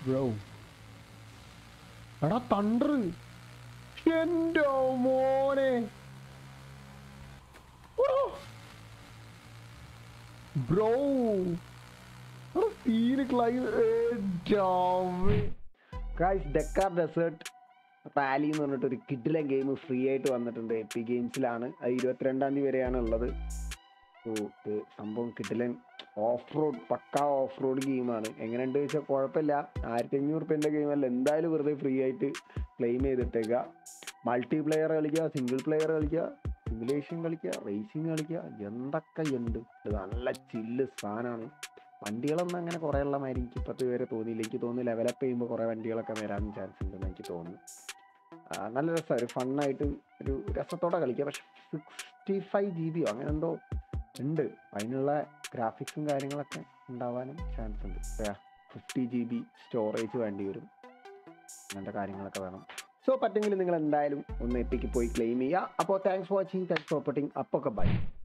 bro എടാ thunder എന്റെ മോനെ ബ്രോ സീന് ക്ലൈവ് ഗൈസ് ഡെക്കാർ ഡെസേർട്ട് റാലി എന്ന് പറഞ്ഞിട്ട് ഒരു കിഡിലൻ ഗെയിം ഫ്രീ ആയിട്ട് വന്നിട്ടുണ്ട് എപ്പി ഗെയിംസിലാണ് അത് ഇരുപത്തിരണ്ടാം തീയതി വരെയാണ് ഉള്ളത് ഓ ഇത് സംഭവം കിഡിലൻ ഓഫ് റോഡ് പക്ക ഓഫ് റോഡ് ഗെയിമാണ് എങ്ങനെയുണ്ട് വെച്ചാൽ കുഴപ്പമില്ല ആയിരത്തി അഞ്ഞൂറ് റുപ്യൻ്റെ ഗെയിമല്ല എന്തായാലും വെറുതെ ഫ്രീ ആയിട്ട് ക്ലെയിം ചെയ്തിട്ടേക്കുക മൾട്ടി പ്ലെയർ കളിക്കുക സിംഗിൾ പ്ലെയർ കളിക്കുക സിമുലേഷൻ കളിക്കുക റേസിംഗ് കളിക്കുക എന്തൊക്കെ ഉണ്ട് ഇത് നല്ല ചില്ല് സാധനമാണ് വണ്ടികളൊന്നും അങ്ങനെ കുറേ ഉള്ള മാതിരി എനിക്ക് ഇപ്പോഴത്തെ വരെ തോന്നിയില്ല എനിക്ക് തോന്നുന്നു ലെവലപ്പ് ചെയ്യുമ്പോൾ കുറേ വണ്ടികളൊക്കെ വരാൻ ചാൻസ് ഉണ്ടെന്ന് എനിക്ക് തോന്നുന്നു ആ, നല്ല രസമാണ് ഒരു ഫണ്ണായിട്ട് ഒരു രസത്തോടെ കളിക്കുക പക്ഷെ സിക്സ്റ്റി ഫൈവ് ജി ബിയോ അങ്ങനെ എന്തോ ഉണ്ട് അതിനുള്ള ഗ്രാഫിക്സും കാര്യങ്ങളൊക്കെ ഉണ്ടാവാനും ചാൻസ് ഉണ്ട് ഫിഫ്റ്റി ജി ബി സ്റ്റോറേജ് വേണ്ടി വരും അങ്ങനത്തെ കാര്യങ്ങളൊക്കെ വേണം സോ പറ്റുമെങ്കിൽ നിങ്ങൾ എന്തായാലും ഒന്ന് എപ്പിക്ക് പോയി ക്ലെയിം ചെയ്യുക അപ്പോൾ thanks for watching thanks for supporting അപ്പോൾ ഒക്കെ ബൈ